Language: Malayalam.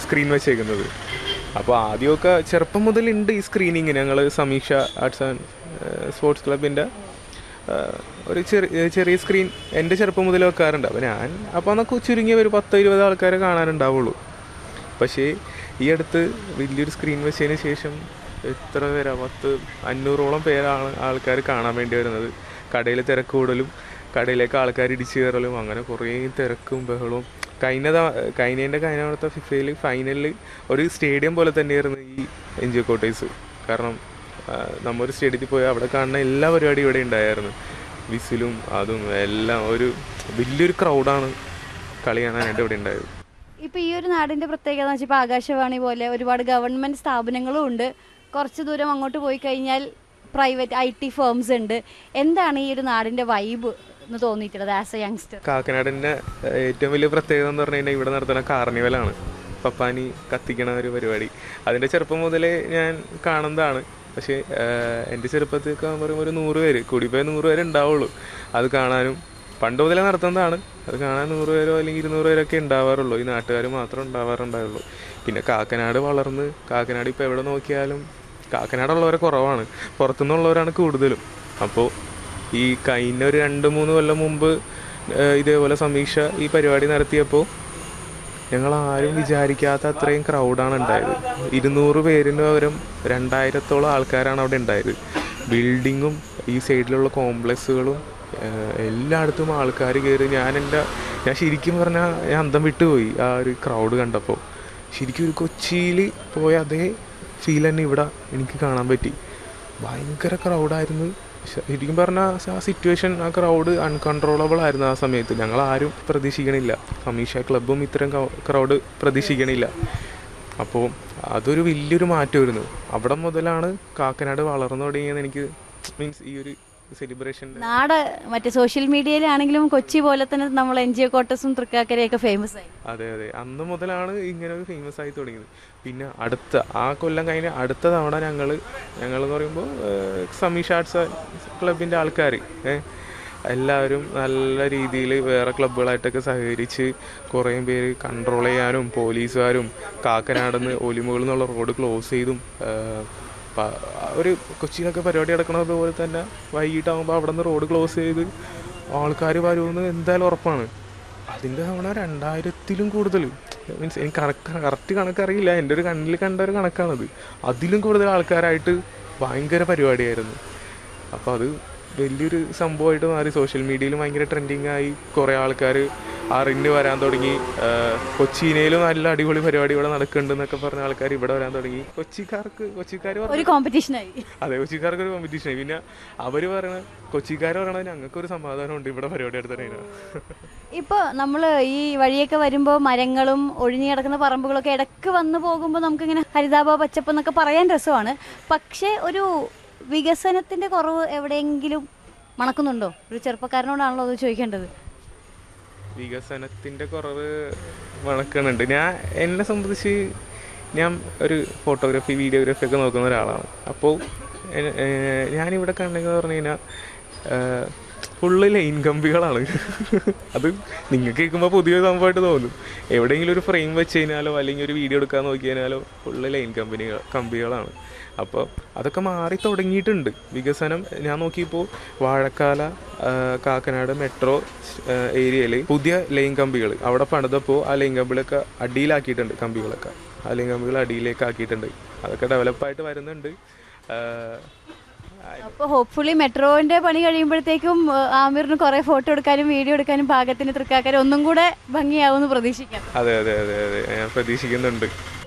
സ്ക്രീൻ വെച്ചേക്കുന്നത് അപ്പോൾ ആദ്യമൊക്കെ ചെറുപ്പം മുതലുണ്ട് ഈ സ്ക്രീനിങ് ഞങ്ങൾ സമീക്ഷ ആർട്സ് ആൻഡ് സ്പോർട്സ് ക്ലബിൻ്റെ ഒരു ചെറിയ ചെറിയ സ്ക്രീൻ എൻ്റെ ചെറുപ്പം മുതൽ വെക്കാറുണ്ട് അപ്പോൾ ഞാൻ അപ്പോൾ അന്നൊക്കെ ചുരുങ്ങിയ ഒരു പത്ത് ഇരുപത് ആൾക്കാരെ കാണാനുണ്ടാവുള്ളൂ പക്ഷേ ഈ അടുത്ത് വലിയൊരു സ്ക്രീൻ വെച്ചതിന് ശേഷം എത്ര പേരാ പത്ത് അഞ്ഞൂറോളം പേരാണ് ആൾക്കാർ കാണാൻ വേണ്ടി വരുന്നത് കടയിൽ തിരക്ക് കൂടലും കടയിലേക്ക് ആൾക്കാർ ഇടിച്ചു കയറലും അങ്ങനെ കുറേ തിരക്കും ബഹളവും കഴിഞ്ഞ കഴിഞ്ഞതിൻ്റെ കഴിഞ്ഞ ഫിഫയിൽ ഫൈനലിൽ ഒരു സ്റ്റേഡിയം പോലെ തന്നെയായിരുന്നു ഈ എൻ ജി കോട്ടേഴ്സ് കാരണം ആ, നമ്മ ഒരു സ്റ്റേഡിയത്തിൽ പോയി അവിടെ കാണുന്ന എല്ലാ പരിപാടിയും ഇവിടെ ഉണ്ടായിരുന്നു വിസിലും അതും എല്ലാം ഒരു വലിയൊരു ക്രൗഡാണ് കളി കാണാനായിട്ട് ഇവിടെ ഉണ്ടായത് ഇപ്പൊ ഈ ഒരു നാടിന്റെ പ്രത്യേകത എന്ന് വെച്ചാൽ ഇപ്പൊ ആകാശവാണി പോലെ ഒരുപാട് ഗവൺമെന്റ് സ്ഥാപനങ്ങളും ഉണ്ട് കുറച്ച് ദൂരം അങ്ങോട്ട് പോയി കഴിഞ്ഞാൽ പ്രൈവറ്റ് ഐ ടി ഫേംസ് ഉണ്ട് എന്താണ് ഈ ഒരു നാടിന്റെ വൈബ് എന്ന് തോന്നിയിട്ടുള്ളത് ആസ് എ യങ്സ്റ്റർ കാക്കനാടിൻ്റെ ഏറ്റവും വലിയ പ്രത്യേകത എന്ന് പറഞ്ഞു കഴിഞ്ഞാൽ ഇവിടെ നടത്തുന്ന കാർണിവലാണ് പപ്പാനി കത്തിക്കണ ഒരു പരിപാടി അതിൻ്റെ ചെറുപ്പം മുതലേ ഞാൻ കാണുന്നതാണ് പക്ഷേ ആഹ്, എൻ്റെ ചെറുപ്പത്തിലൊക്കെ പറയുമ്പോൾ ഒരു നൂറ് പേര് കൂടിപ്പോയ നൂറ് പേര് ഉണ്ടാവുള്ളൂ അത് കാണാനും പണ്ട് മുതലേ നടത്തുന്നതാണ് അത് കാണാൻ നൂറ് പേരോ അല്ലെങ്കിൽ ഇരുന്നൂറ് പേരൊക്കെ ഉണ്ടാവാറുള്ളൂ ഈ നാട്ടുകാർ മാത്രം ഉണ്ടാവാറുണ്ടാവുള്ളൂ പിന്നെ കാക്കനാട് വളർന്ന് കാക്കനാട് ഇപ്പോൾ എവിടെ നോക്കിയാലും കാക്കനാടുള്ളവരെ കുറവാണ് പുറത്തുനിന്നുള്ളവരാണ് കൂടുതലും അപ്പോൾ ഈ കഴിഞ്ഞ ഒരു രണ്ട് മൂന്ന് കൊല്ലം മുമ്പ് ഏഹ് ഇതേപോലെ സമീക്ഷ ഈ പരിപാടി നടത്തിയപ്പോൾ ഞങ്ങൾ ആരും വിചാരിക്കാത്ത അത്രയും ക്രൗഡാണ് ഉണ്ടായത് ഇരുന്നൂറ് പേരിന് പകരം രണ്ടായിരത്തോളം ആൾക്കാരാണ് അവിടെ ഉണ്ടായത് ബിൽഡിങ്ങും ഈ സൈഡിലുള്ള കോംപ്ലക്സുകളും ഏഹ് എല്ലായിടത്തും ആൾക്കാർ കയറി ഞാൻ എൻ്റെ ഞാൻ ശരിക്കും പറഞ്ഞാൽ ഞാൻ അന്തം വിട്ടുപോയി ആ ഒരു ക്രൗഡ് കണ്ടപ്പോൾ ശരിക്കും ഒരു കൊച്ചിയിൽ പോയ അതേ ഫീൽ തന്നെ ഇവിടെ എനിക്ക് കാണാൻ പറ്റി ഭയങ്കര ക്രൗഡായിരുന്നു ശരിക്കും പറഞ്ഞാൽ ആ സിറ്റുവേഷൻ ആ ക്രൗഡ് അൺകൺട്രോളബിൾ ആയിരുന്നു ആ സമയത്ത് ഞങ്ങൾ ആരും പ്രതീക്ഷിക്കണില്ല കമീഷ ക്ലബും ഇത്തരം ക്രൗഡ് പ്രതീക്ഷിക്കണില്ല അപ്പോൾ അതൊരു വലിയൊരു മാറ്റമായിരുന്നു അവിടെ മുതലാണ് കാക്കനാട് വളർന്നു തുടങ്ങിയെന്ന് എനിക്ക് മീൻസ് ഈ ഒരു സെലിബ്രേഷൻ നാട് മറ്റേ സോഷ്യൽ മീഡിയയിലാണെങ്കിലും കൊച്ചി പോലെ തന്നെ നമ്മൾ എൻ ജി ഒ കോട്ടസും തൃക്കാക്കരയൊക്കെ ഫേമസ് ആയി അതെ അതെ അന്ന് മുതലാണ് ഇങ്ങനെ ഒരു ഫേമസ് ആയി തുടങ്ങിയത് പിന്നെ അടുത്ത ആ കൊല്ലം കഴിഞ്ഞ അടുത്ത തവണ ഞങ്ങൾ ഞങ്ങൾ എന്ന് പറയുമ്പോൾ സമീഷ ആർട്സ് ക്ലബിൻ്റെ ആൾക്കാർ എല്ലാവരും നല്ല രീതിയിൽ വേറെ ക്ലബ്ബുകളായിട്ടൊക്കെ സഹകരിച്ച് കുറേ പേര് കൺട്രോൾ ചെയ്യാനും പോലീസുകാരും കാക്കനാടെന്ന് ഒലിമുകളിൽ നിന്നുള്ള റോഡ് ക്ലോസ് ചെയ്തും ഏഹ്, പ- ഒരു കൊച്ചിയിലൊക്കെ പരിപാടി നടക്കുന്നത് പോലെ തന്നെ വൈകിട്ടാകുമ്പോൾ അവിടെ നിന്ന് റോഡ് ക്ലോസ് ചെയ്ത് ആൾക്കാർ വരുമെന്ന് എന്തായാലും ഉറപ്പാണ് അതിൻ്റെ തവണ രണ്ടായിരത്തിലും കൂടുതൽ മീൻസ് എനിക്ക് കണക്ക് കറക്റ്റ് കണക്കറിയില്ല എൻ്റെ ഒരു കണ്ണിൽ കണ്ട ഒരു കണക്കാണത് അതിലും കൂടുതൽ ആൾക്കാരായിട്ട് ഭയങ്കര പരിപാടിയായിരുന്നു അപ്പോൾ അത് വലിയൊരു സംഭവമായിട്ട് മാറി സോഷ്യൽ മീഡിയയിൽ ഭയങ്കര ട്രെൻഡിങ് ആയി കുറേ ആൾക്കാർ അറിഞ്ഞ് വരാൻ തുടങ്ങി ആഹ് കൊച്ചിയിലും നല്ല അടിപൊളി പരിപാടി ഇവിടെ നടക്കുന്നുണ്ടെന്നൊക്കെ പറഞ്ഞ ആൾക്കാർ ഇവിടെ വരാൻ തുടങ്ങി കൊച്ചിക്കാർക്ക് കൊച്ചിക്കാർ ഒരു കോമ്പറ്റീഷനായി അതെ കൊച്ചിക്കാർക്ക് ഒരു കോമ്പറ്റീഷൻ പിന്നെ അവർ പറയണ കൊച്ചിക്കാർ പറയണത് ഞങ്ങൾക്കൊരു സമാധാനമുണ്ട് ഇവിടെ പരിപാടി എടുത്തതിനാ ഇപ്പോൾ നമ്മൾ ഈ വഴിയൊക്കെ വരുമ്പോൾ മരങ്ങളും ഒഴിഞ്ഞു കിടക്കുന്ന പറമ്പുകളൊക്കെ ഇടയ്ക്ക് വന്നു പോകുമ്പോൾ നമുക്കിങ്ങനെ ഹരിതാപ പച്ചപ്പ് എന്നൊക്കെ പറയാൻ രസമാണ് പക്ഷേ ഒരു വികസനത്തിന്റെ കുറവ് എവിടെയെങ്കിലും മണക്കുന്നുണ്ടോ ഒരു ചെറുപ്പക്കാരനോടാണല്ലോ അത് ചോദിക്കേണ്ടത് വികസനത്തിന്റെ കുറവ് മണക്കണുണ്ട് ഞാൻ എന്നെ സംബന്ധിച്ച് ഞാൻ ഒരു ഫോട്ടോഗ്രാഫി വീഡിയോഗ്രാഫി ഒക്കെ നോക്കുന്ന ഒരാളാണ് അപ്പോൾ എ- ഏഹ് ഞാനിവിടെ കണ്ടെന്ന് പറഞ്ഞു കഴിഞ്ഞാൽ ഫുള്ള് ലൈൻ കമ്പികളാണ് അത് നിങ്ങൾക്ക് കേൾക്കുമ്പോൾ പുതിയ സംഭവമായിട്ട് തോന്നും എവിടെയെങ്കിലും ഒരു ഫ്രെയിം വെച്ച് കഴിഞ്ഞാലോ അല്ലെങ്കിൽ ഒരു വീഡിയോ എടുക്കാൻ നോക്കി കഴിഞ്ഞാലോ ഫുള്ള് ലൈൻ കമ്പനികൾ കമ്പികളാണ് അപ്പോൾ അതൊക്കെ മാറി തുടങ്ങിയിട്ടുണ്ട് വികസനം ഞാൻ നോക്കിയപ്പോൾ വാഴക്കാല ആ, കാക്കനാട് മെട്രോ ഏരിയയിൽ പുതിയ ലൈൻ കമ്പികൾ അവിടെ പണിതപ്പോൾ ആ ലൈൻ കമ്പികളൊക്കെ അടിയിലാക്കിയിട്ടുണ്ട് കമ്പികളൊക്കെ ആ ലൈൻ കമ്പികൾ അടിയിലേക്ക് ആക്കിയിട്ടുണ്ട് അതൊക്കെ ഡെവലപ്പായിട്ട് വരുന്നുണ്ട് ആ, അപ്പോൾ ഹോപ്പ്ഫുള്ളി മെട്രോന്റെ പണി കഴിയുമ്പോഴത്തേക്കും ഏഹ്, ആമിറിന് കുറേ ഫോട്ടോ എടുക്കാനും വീഡിയോ എടുക്കാനും പാകത്തിന് തൃക്കാക്കര ഒന്നും കൂടെ ഭംഗിയാവുമെന്ന് പ്രതീക്ഷിക്കാം അതെ അതെ അതെ അതെ ഞാൻ പ്രതീക്ഷിക്കുന്നുണ്ട്